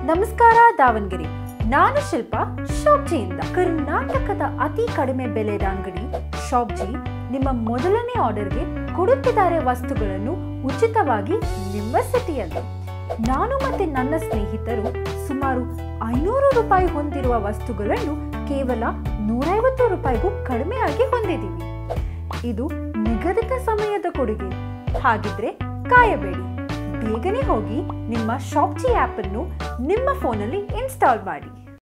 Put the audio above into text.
ನಮಸ್ಕಾರ ದಾವಣಗೆರೆ ನಾನು ಶಿಲ್ಪ ಶಾಪ್ಜಿಯಿಂದ ಕರ್ನಾಟಕದ ಅತಿ ಕಡಿಮೆ ಬೆಲೆದ ಅಂಗಡಿ ಶಾಪ್ಜಿ ನಿಮ್ಮ ಮೊದಲನೇ ಆರ್ಡರ್ಗೆ ಕೊಡುತ್ತಿದ್ದಾರೆ ವಸ್ತುಗಳನ್ನು ಉಚಿತವಾಗಿ ನಿಮ್ಮ ಸಿಟಿಯಲ್ಲಿ ನಾನು ಮತ್ತೆ ನನ್ನ ಸ್ನೇಹಿತರು ಸುಮಾರು ಐನೂರು ರೂಪಾಯಿ ಹೊಂದಿರುವ ವಸ್ತುಗಳನ್ನು ಕೇವಲ ನೂರೈವತ್ತು ರೂಪಾಯಿಗೂ ಕಡಿಮೆಯಾಗಿ ಹೊಂದಿದ್ದೀವಿ ಇದು ನಿಗದಿತ ಸಮಯದ ಕೊಡುಗೆ ಹಾಗಿದ್ರೆ ಕಾಯಬೇಡಿ ಬೇಗನೆ ಹೋಗಿ ನಿಮ್ಮ ಶಾಪ್ಜಿ ಆ್ಯಪ್ ಅನ್ನು ನಿಮ್ಮ ಫೋನಲ್ಲಿ ಇನ್ಸ್ಟಾಲ್ ಮಾಡಿ